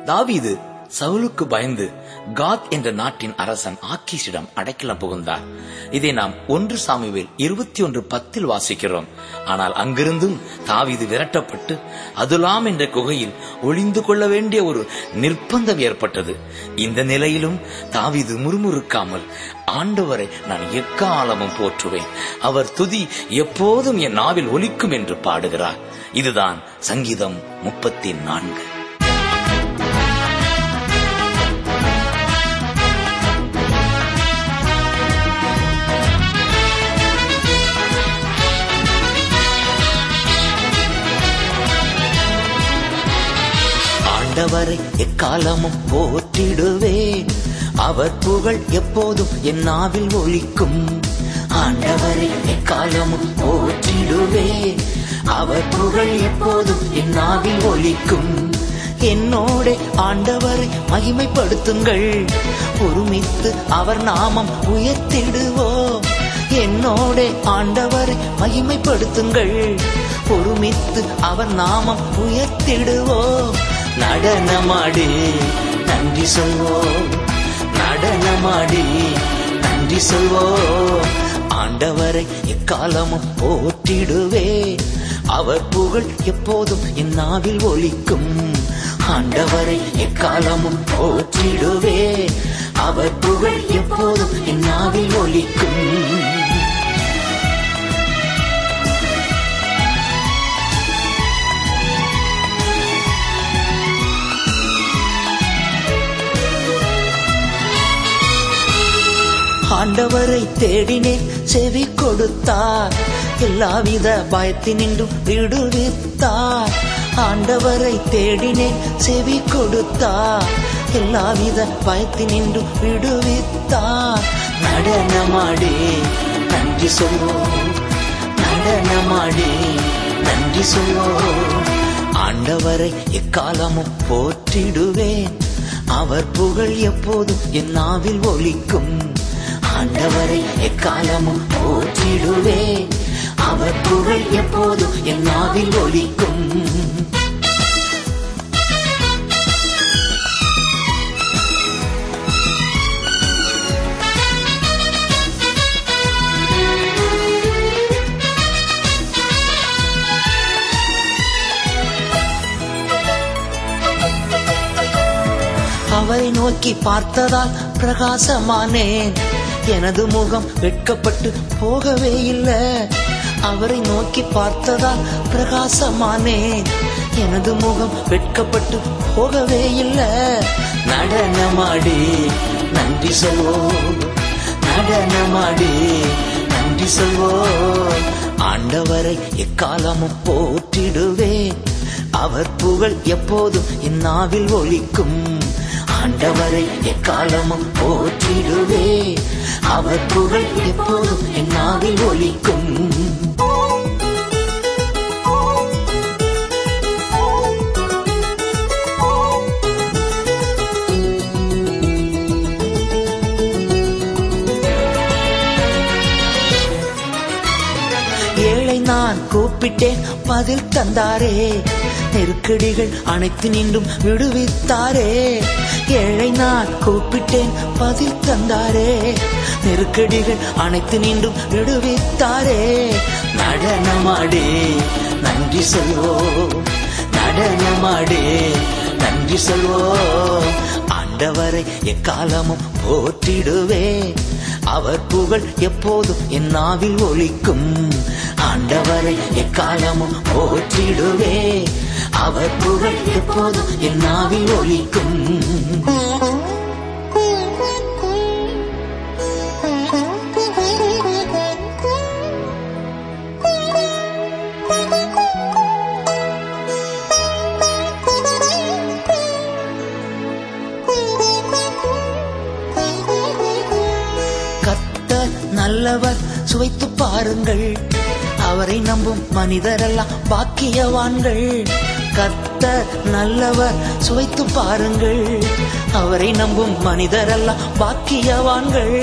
தாவீது சவுலுக்கு பயந்து காத் என்ற நாட்டின் அரசன் ஆக்கீஷிடம் அடைக்கலம் புகுந்தார் இதை நாம் ஒன்று சாமுவேல் இருபத்தி ஒன்று பத்தில் வாசிக்கிறோம் ஆனால் அங்கிருந்தும் தாவீது விரட்டப்பட்டு அதுலாம் என்ற குகையில் ஒளிந்து கொள்ள வேண்டிய ஒரு நிர்பந்தம் ஏற்பட்டது இந்த நிலையிலும் தாவீது முறுமுறுக்காமல் ஆண்டவரை நான் எக்காலமும் போற்றுவேன் அவர் துதி எப்போதும் என் நாவில் ஒலிக்கும் என்று பாடுகிறார் இதுதான் சங்கீதம் முப்பத்தி நான்கு ஆண்டவரை எக்காலமும் போற்றிடுவேன் அவர் புகழ் எப்போதும் என் நாவில் ஒலிக்கும் ஆண்டவரை எக்காலமும் போற்றிடுவேன் அவர் புகழ் எப்போதும் என் நாவில் ஒலிக்கும் என்னோட ஆண்டவரை மகிமைப்படுத்துங்கள் ஒருமித்து அவர் நாமம் உயர்த்திடுவோம் என்னோட ஆண்டவரை மகிமைப்படுத்துங்கள் ஒருமித்து அவர் நாமம் உயர்த்திடுவோம் நடனமாடி நன்றி சொல்வோம் நடனமாடி நன்றி சொல்வோம் ஆண்டவரை எக்காலமும் போற்றிடுவே அவர் புகழ் எப்போதும் என் நாவில் ஒலிக்கும் ஆண்டவரை எக்காலமும் போற்றிடுவே அவர் புகழ் எப்போதும் என் நாவில் ஒலிக்கும் ஆண்டவரை தேடினேன் செவி கொடுத்தார் எல்லாவித பயத்தினின்றும் விடுவித்தார் ஆண்டவரை தேடினேன் செவி கொடுத்தார் எல்லாவித பயத்தினின்றும் விடுவித்தார் நடனமாடி நன்றி சொல்வோம் நடனமாடி நன்றி சொல்வோம் ஆண்டவரை எக்காலமும் போற்றிடுவேன் அவர் புகழ் எப்போதும் என் நாவில் ஒலிக்கும் ஆண்டவரை எக்காலமும் போற்றிடுவே அவர் புகழ் எப்போதும் என் நாவில் ஒலிக்கும் அவரை நோக்கி பார்த்ததால் பிரகாசமானேன் எனது முகம் வெட்கப்பட்டு போகவே இல்லை அவரை நோக்கி பார்த்ததால் பிரகாசமானேன் எனது முகம் வெட்கப்பட்டு போகவே இல்லை நடனமாடி நன்றி சொல்வோம் நடனமாடி நன்றி சொல்வோம் ஆண்டவரை எக்காலமும் போற்றிடுவேன் அவர் புகழ் எப்போதும் என் நாவில் ஒலிக்கும் ஆண்டவரை எக்காலமும் போற்றிடுவே அவர் புகழ் எப்போதும் என் நாவில் ஒலிக்கும் ஏழை நான் கூப்பிட்டேன் பதில் தந்தாரே நெருக்கடிகள் அனைத்து நின்றும் விடுவித்தாரே ஏழை நான் கூப்பிட்டேன் பதில் தந்தாரே நெருக்கடிகள் அனைத்து நின்றும் விடுவித்தாரே நடனமாடி நன்றி சொல்வோம் நடனமாடி நன்றி சொல்வோம் ஆண்டவரை எக்காலமும் போற்றிடுவே அவர் புகழ் எப்போதும் என் நாவில் ஒலிக்கும் ஆண்டவரை எக்காலமும் போற்றிடுவே அவர் புகழ் எப்போதும் என் நாவில் ஒலிக்கும் கர்த்தர் நல்லவர் சுவைத்து பாருங்கள் அவரை நம்பும் மனிதரெல்லாம் பாக்கியவான்கள் கர்த்தர் நல்லவர் சுவைத்து பாருங்கள் அவரை நம்பும் மனிதரெல்லாம் பாக்கியவான்கள்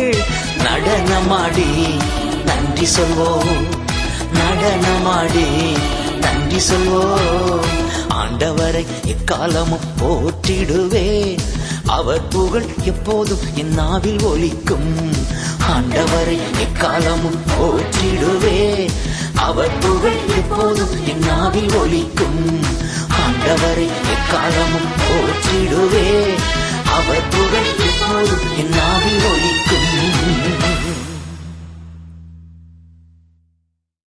நடனமாடி நன்றி சொல்வோம் நடனமாடி நன்றி சொல்வோம் ஆண்டவரை எக்காலமும் போற்றிடுவேன் அவர் புகழ் எப்போதும் என் நாவில் ஒலிக்கும் ஆண்டவரை எக்காலமும் போற்றிடுவேன் அவர் புகழ் எப்போதும் என் நாவில் ஒலிக்கும் ஆண்டவரை எக்காலமும் போற்றிடுவேன் அவர் புகழ் எப்போதும் என்